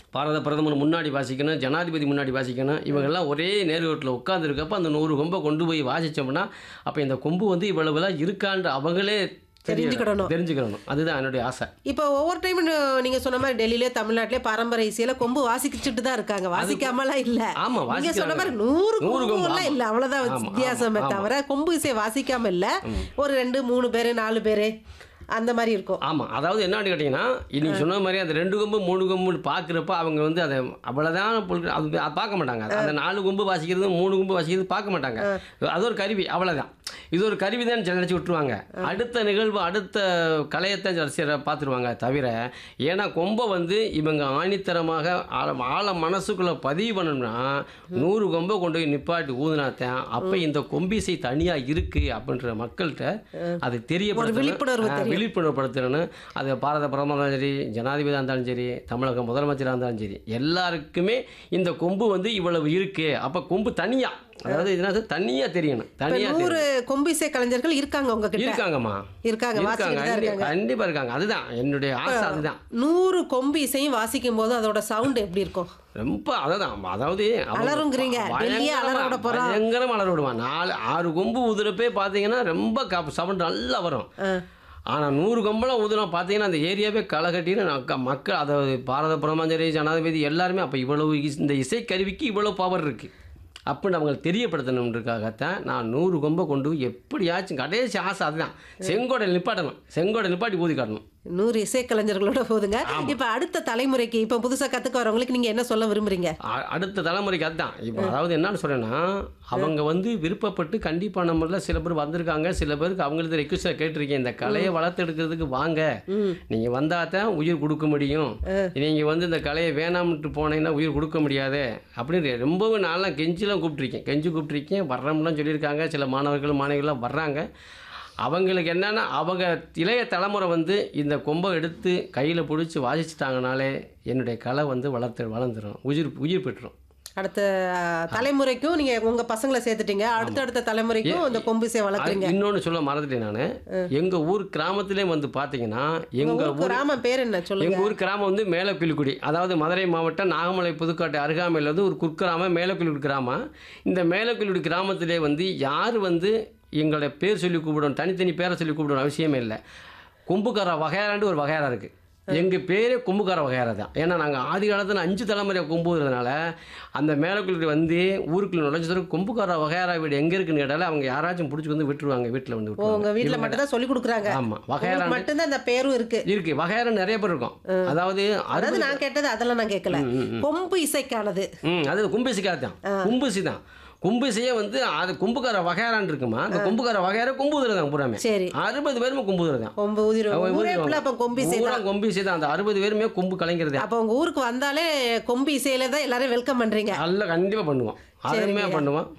பாரத பிரதமர் முன்னாடி வாசிக்கணும் ஜனாதிபதி முன்னாடி வாசிக்கணும் இவங்கெல்லாம் ஒரே நேர்கோட்டில் உட்காந்துருக்கப்ப அந்த நூறு கொம்பை கொண்டு போய் வாசித்தோம்னா அப்போ இந்த கொம்பு வந்து இவ்வளவுலாம் இருக்கான்ற அவங்களே தெரியணும். தெரிஞ்சுக்கிடணும். தெரிஞ்சுக்கணும் அதுதான் என்னுடைய ஆசை இப்போ ஒவ்வொரு டைம் நீங்க சொன்ன மாதிரி டெல்லியிலே தமிழ்நாட்டிலே பாரம்பரிய இசையில கொம்பு வாசிச்சுட்டு தான் இருக்காங்க வாசிக்காமலாம் இல்ல ஆமா, நீங்க சொன்ன வாசிக்கிறாங்க. மாதிரி நூறு நூறு கொம்பு, கொம்புலாம் ஆமா. இல்ல அவ்வளவுதான் ஆமா, வித்தியாசமே ஆமா, தவிர கொம்பு இசை வாசிக்காம இல்ல ஒரு ரெண்டு மூணு பேரு நாலு பேரு அந்த மாதிரி இருக்கும் ஆமாம் அதாவது என்னன்னு கேட்டிங்கன்னா இன்னைக்கு சொன்ன மாதிரி அந்த ரெண்டு கொம்பு மூணு கொம்புன்னு பார்க்குறப்ப அவங்க வந்து அதை அவ்வளோதான் பொருட்கள் அது அது பார்க்க மாட்டாங்க அந்த நாலு கொம்பு வாசிக்கிறது மூணு கொம்பு வாசிக்கிறது பார்க்க மாட்டாங்க அது ஒரு கருவி அவ்வளோதான் இது ஒரு கருவி தான் நினச்சி விட்டுருவாங்க அடுத்த நிகழ்வு அடுத்த கலையத்தை ரசிகரை பார்த்துருவாங்க தவிர ஏன்னா கொம்பை வந்து இவங்க ஆணித்தரமாக ஆழ ஆழ மனசுக்குள்ளே பதிவு பண்ணணும்னா நூறு கொம்பை கொண்டு போய் நிப்பாட்டி ஊதுனாத்தான் அப்போ இந்த கொம்பிசை தனியாக இருக்குது அப்படின்ற மக்கள்கிட்ட அது தெரியப்படுத்தணும் விழிப்புணர்வு ஆ, விழிப்புணர்வுப்படுத்தணும் அது பாரத பிரதமராக இருந்தாலும் சரி ஜனாதிபதியாக இருந்தாலும் சரி தமிழக முதலமைச்சராக இருந்தாலும் சரி எல்லாருக்குமே இந்த கொம்பு வந்து இவ்வளவு இருக்கு அப்போ கொம்பு தனியா அதாவது என்ன தனியாக தெரியணும் இப்ப தனியாக நூறு கொம்பு இசை கலைஞர்கள் இருக்காங்க உங்ககிட்ட இருக்காங்கம்மா இருக்காங்க இருக்காங்க வாசிக்கிட்டு தான் கண்டி- இருக்காங்க கண்டிப்பா இருக்காங்க அதுதான் என்னுடைய ஆசை அதுதான் நூறு கொம்பு இசையும் வாசிக்கும் போது அதோட சவுண்ட் எப்படி இருக்கும் ரொம்ப அதான் அதாவது அவங்க அலறுங்கிறீங்க. டெல்லியே அலற விட பயங்கரமா போறோம். பயங்கரமா அலற விடுவான் நாலு ஆறு கொம்பு ஊதுறப்பே பார்த்தீங்கன்னா ரொம்ப சவுண்ட் நல்லா வரும் ஆ. ஆனால் நூறு கொம்பெல்லாம் ஊதுனா பார்த்தீங்கன்னா அந்த ஏரியாவே களை கட்டின்னு நக்க- மக்கள் அதாவது பாரத பிரதமர் சரி ஜனாதிபதி எல்லாருமே அப்போ இவ்வளவு இஸ்- இந்த இசைக்கருவிக்கு இவ்வளோ பவர் இருக்குது அப்படின்னு அவங்களுக்கு தெரியப்படுத்தணுன்றதுக்காகத்தான் நான் நூறு கொம்பை கொண்டு போய் எப்படியாச்சும் கடைசி ஆசை அதுதான் செங்கோடை நிப்பாட்டணும் செங்கோடை நிப்பாட்டி ஊதி காட்டணும் நூறு இசை கலைஞர்களோட போதுங்க இப்ப அடுத்த தலைமுறைக்கு இப்ப புதுசா கத்துக்க வரவங்களுக்கு நீங்க என்ன சொல்ல விரும்புறீங்க அ- அடுத்த தலைமுறைக்கு அதுதான் இப்போ அதாவது என்னன்னு சொல்றேன்னா அவங்க வந்து விருப்பப்பட்டு கண்டிப்பான முறையில் சில பேர் வந்திருக்காங்க சில பேருக்கு அவங்களுக்கு ரெக்வஸ்டாக கேட்டிருக்கேன் இந்த கலையை வளர்த்தெடுக்கிறதுக்கு வாங்க நீங்கள் வந்தால் தான் உயிர் கொடுக்க முடியும் நீங்கள் வந்து இந்த கலையை வேணாம்ட்டு போனீங்கன்னா உயிர் கொடுக்க முடியாது அப்படின்னு ரொம்பவும் நான்லாம் கெஞ்சிலாம் கூப்பிட்ருக்கேன் கெஞ்சி கூப்பிட்ருக்கேன் வர்றோம்லாம் சொல்லியிருக்காங்க சில மாணவர்கள் மாணவிகள்லாம் வர்றாங்க அவங்களுக்கு என்னன்னா அவங்க இளைய தலைமுறை வந்து இந்த கொம்பை எடுத்து கையில் பிடிச்சி வாசிச்சிட்டாங்கனாலே என்னுடைய கலை வந்து வளர்த்து வளர்ந்துடும் உயிர் உயிர் பெற்றுரும் அடுத்த அஹ், தலைமுறைக்கும் நீங்க உங்க பசங்களை சேர்த்துட்டீங்க அடுத்தடுத்த தலைமுறைக்கும் இந்த கொம்பு இசை வளர்க்குறீங்க இன்னொன்று சொல்ல மறந்துட்டேன் நான் எங்கள் ஊர் கிராமத்திலே வந்து பார்த்தீங்கன்னா எங்கள் ஊர் கிராம பேர் என்ன சொல்லுங்க எங்கள் ஊர் கிராமம் வந்து மேலக்கிளிக்குடி அதாவது மதுரை மாவட்டம் நாகமலை புதுக்காட்டு அருகாமையில் வந்து ஒரு குக்கிராமம் மேலக்கிளிக்குடி கிராமம் இந்த மேலக்கிளிக்குடி கிராமத்திலே வந்து யார் வந்து எங்களுடைய பேர் சொல்லி கூப்பிடணும் தனித்தனி பேரை சொல்லி கூப்பிடணும் அவசியமே இல்லை கொம்புக்கார வகையாராண்டு ஒரு வகையாரா இருக்குது எங்கள் பேரே கொம்புக்கார வகையாரா தான் ஏன்னா நாங்கள் ஆதி காலத்தில் அஞ்சு தலைமுறை கொம்புறதுனால அந்த மேலக்குள்ளி வந்து ஊருக்குள்ள நுழைஞ்சதுக்கு கொம்புக்கார வகையாரா வீடு எங்கே இருக்குன்னு கேட்டாலே அவங்க யாராச்சும் பிடிச்சி வந்து விட்டுருவாங்க வீட்டில் வந்து ஓ, விட்டுருவாங்க உங்க வீட்ல மட்டும் தான் சொல்லி கொடுக்குறாங்க ஆமாம் வகையாரா உங்களுக்கு மட்டும்தான் இந்த பேரும் இருக்கு இருக்கு வகையார நிறைய பேர் இருக்கும் அதாவது அதாவது அறுபது நான் கேட்டது அதெல்லாம் நான் கேட்கல கொம்பு இசைக்கானது ம் அது கும்பிசிக்காது தான் கும்பிசி தான் கும்பிசியே வந்து அது கும்புக்கார வகையாரான் இருக்குமா அந்த கும்புக்கார வகையார கும்புதுரை தான் பூராமே சரி அறுபது பேருமே கும்புதுரை தான் கொம்பு உதிரும் ஊரே ஃபுல்லா அப்ப கொம்பு இசை பூரா தான் கொம்பிசி தான் அந்த அறுபது பேருமே கொம்பு கலைஞர் அப்ப உங்க ஊருக்கு வந்தாலே கொம்பு இசையில தான் எல்லாரும் வெல்கம் பண்றீங்க நல்ல கண்டிப்பாக பண்ணுவோம் அருமையாக பண்ணுவோம்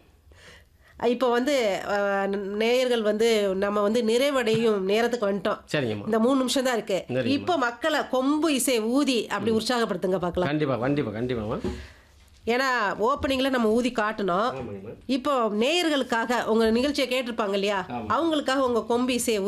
இப்போ வந்து அஹ், நேயர்கள் வந்து நம்ம வந்து நிறைவடையும் நேரத்துக்கு வந்துட்டோம் சரிங்கம்மா இந்த மூணு நிமிஷம் தான் இருக்கு சரிங்கம்மா. இப்போ மக்களை கொம்பு இசை ஊதி அப்படி உற்சாகப்படுத்துங்க பார்க்கலாம் கண்டிப்பாக கண்டிப்பாக கண்டிப்பாம்மா ஏன்னா ஓப்பனிங்ல நம்ம ஊதி காட்டணும் ஆமாங்கம்மா இப்போ நேயர்களுக்காக உங்க நிகழ்ச்சியை கேட்டிருப்பாங்க இல்லையா அவங்களுக்காக உங்க கொம்பு இசையை